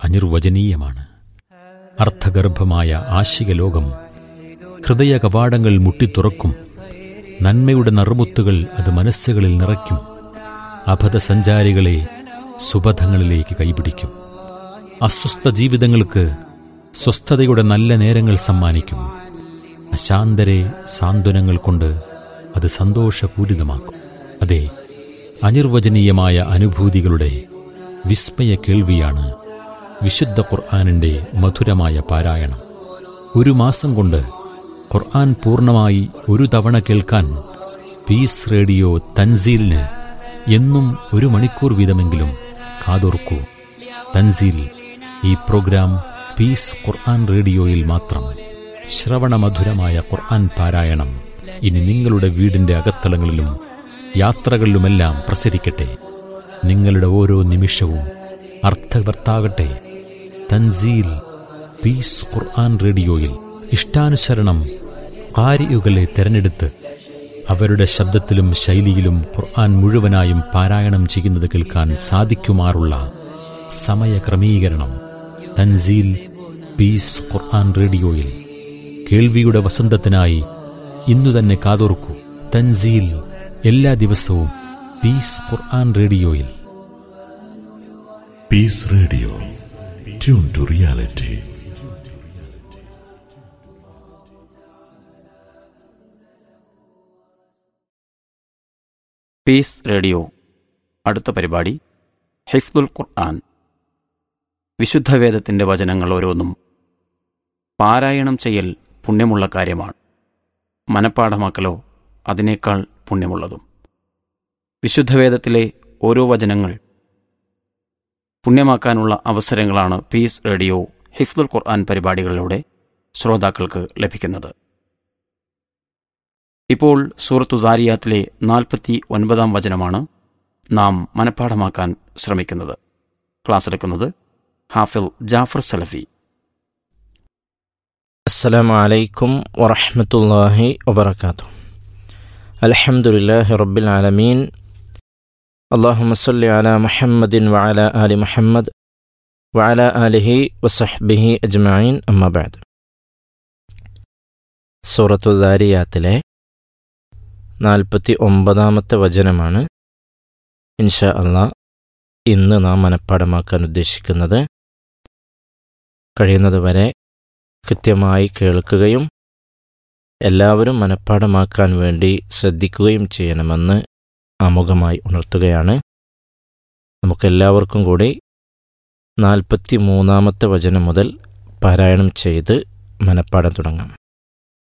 അനിർവചനീയമാണ് അർത്ഥഗർഭമായ ആശിക ലോകം ഹൃദയ കവാടങ്ങൾ മുട്ടിത്തുറക്കും നന്മയുടെ നറുമുത്തുകൾ അത് മനസ്സുകളിൽ നിറയ്ക്കും അബദ്ധസഞ്ചാരികളെ സുബധങ്ങളിലേക്ക് കൈപിടിക്കും അസ്വസ്ഥ ജീവിതങ്ങൾക്ക് സ്വസ്ഥതയുടെ നല്ല നേരങ്ങൾ സമ്മാനിക്കും അശാന്തരെ സാന്ത്വനങ്ങൾ കൊണ്ട് അത് സന്തോഷപൂരിതമാക്കും അതെ അനിർവചനീയമായ അനുഭൂതികളുടെ വിസ്മയ കേൾവിയാണ് വിശുദ്ധ ഖുർആാനിൻ്റെ മധുരമായ പാരായണം ഒരു മാസം കൊണ്ട് ഖുർആൻ പൂർണ്ണമായി ഒരു തവണ കേൾക്കാൻ പീസ് റേഡിയോ തൻസീലിന് എന്നും ഒരു മണിക്കൂർ വീതമെങ്കിലും കാതോർക്കൂ തൻസീൽ ഈ പ്രോഗ്രാം പീസ് ഖുർആൻ റേഡിയോയിൽ മാത്രം ശ്രവണമധുരമായ ഖുർആൻ പാരായണം ഇനി നിങ്ങളുടെ വീടിന്റെ അകത്തളങ്ങളിലും യാത്രകളിലുമെല്ലാം പ്രസരിക്കട്ടെ നിങ്ങളുടെ ഓരോ നിമിഷവും അർത്ഥവർത്താകട്ടെ തൻസീൽ പീസ് ഖുർആൻ റേഡിയോയിൽ ഇഷ്ടാനുസരണം കാരിയുകളെ തെരഞ്ഞെടുത്ത് അവരുടെ ശബ്ദത്തിലും ശൈലിയിലും ഖുർആൻ മുഴുവനായും പാരായണം ചെയ്യുന്നത് കേൾക്കാൻ സാധിക്കുമാറുള്ള സമയക്രമീകരണം തൻസീൽ പീസ് ഖുർആൻ റേഡിയോയിൽ കേൾവിയുടെ വസന്തത്തിനായി ഇന്നു തന്നെ കാതോർക്കൂ തൻസീൽ എല്ലാ ദിവസവും പീസ് ഖുർആൻ റേഡിയോയിൽ peace radio tune to reality peace radio അടുത്ത പരിപാടി ഹിഫ്ദുൽ ഖുർആൻ വിശുദ്ധ വേദത്തിൻ്റെ വചനങ്ങൾ ഓരോന്നും പാരായണം ചെയ്യൽ പുണ്യമുള്ള കാര്യമാണ് മനപ്പാഠമാക്കലോ അതിനേക്കാൾ പുണ്യമുള്ളതും വിശുദ്ധ വേദത്തിലെ ഓരോ വചനങ്ങൾ പുണ്യമാക്കാനുള്ള അവസരങ്ങളാണ് പീസ് റേഡിയോ ഹിഫ്ദുൽ ഖുർആൻ പരിപാടികളിലൂടെ ശ്രോതാക്കൾക്ക് ലഭിക്കുന്നത് ഇപ്പോൾ സൂറത്തു ദാരിയാത്തിലെ നാൽപ്പത്തി ഒൻപതാം വചനമാണ് നാം മനഃപ്പാഠമാക്കാൻ ശ്രമിക്കുന്നത് ക്ലാസ് എടുക്കുന്നത് ഹാഫിൽ ജാഫർ സലഫി السلام عليكم ورحمة الله وبركاته الحمد لله رب العالمين اللهم صل على محمد وعلى آل محمد وعلى آله وصحبه أجمعين أما بعد സൂറത്തു ദാരിയാത്തിലെ നാൽപ്പത്തി ഒമ്പതാമത്തെ വചനമാണ് ഇൻഷാ അള്ളാ ഇന്ന് നാം മനഃപ്പാടമാക്കാൻ ഉദ്ദേശിക്കുന്നത് കഴിയുന്നതുവരെ കൃത്യമായി കേൾക്കുകയും എല്ലാവരും മനഃപ്പാടമാക്കാൻ വേണ്ടി ശ്രദ്ധിക്കുകയും ചെയ്യണമെന്ന് ആമുഖമായി ഉണർത്തുകയാണ് നമുക്കെല്ലാവർക്കും കൂടി നാൽപ്പത്തി മൂന്നാമത്തെ വചനം മുതൽ പാരായണം ചെയ്ത് മനഃപ്പാടം തുടങ്ങാം